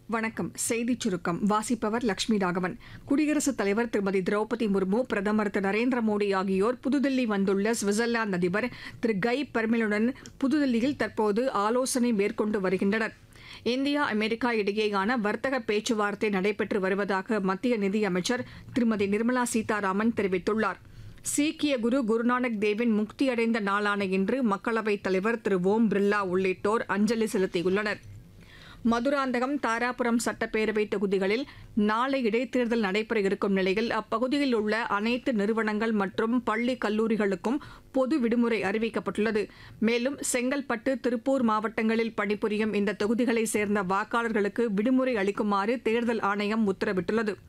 வணக்கம் செய்திச் சுருக்கம் வாசிப்பவர் லட்சுமி ராகவன் குடியரசுத் தலைவர் திருமதி திரௌபதி முர்மு பிரதமர் திரு நரேந்திர மோடி ஆகியோர் புதுதில்லி வந்துள்ள சுவிட்சர்லாந்து அதிபர் திரு கை பெர்மெலுடன் புதுதில்லியில் தற்போது ஆலோசனை மேற்கொண்டு வருகின்றனர் இந்தியா அமெரிக்கா இடையேயான வர்த்தக பேச்சுவார்த்தை நடைபெற்று வருவதாக மத்திய நிதியமைச்சர் திருமதி நிர்மலா சீதாராமன் தெரிவித்துள்ளார் சீக்கிய குரு குருநானக் தேவின் முக்தியடைந்த நாளான இன்று மக்களவைத் தலைவர் திரு ஓம் பிர்லா உள்ளிட்டோர் அஞ்சலி செலுத்தியுள்ளனர் மதுராந்தகம் தாராபுரம் சட்டப்பேரவை தொகுதிகளில் நாளை இடைத்தேர்தல் நடைபெற இருக்கும் நிலையில் அப்பகுதியில் உள்ள அனைத்து நிறுவனங்கள் மற்றும் பள்ளி கல்லூரிகளுக்கும் பொது விடுமுறை அறிவிக்கப்பட்டுள்ளது மேலும் செங்கல்பட்டு திருப்பூர் மாவட்டங்களில் பணிபுரியும் இந்த தொகுதிகளைச் சேர்ந்த வாக்காளர்களுக்கு விடுமுறை அளிக்குமாறு தேர்தல் ஆணையம் உத்தரவிட்டுள்ளது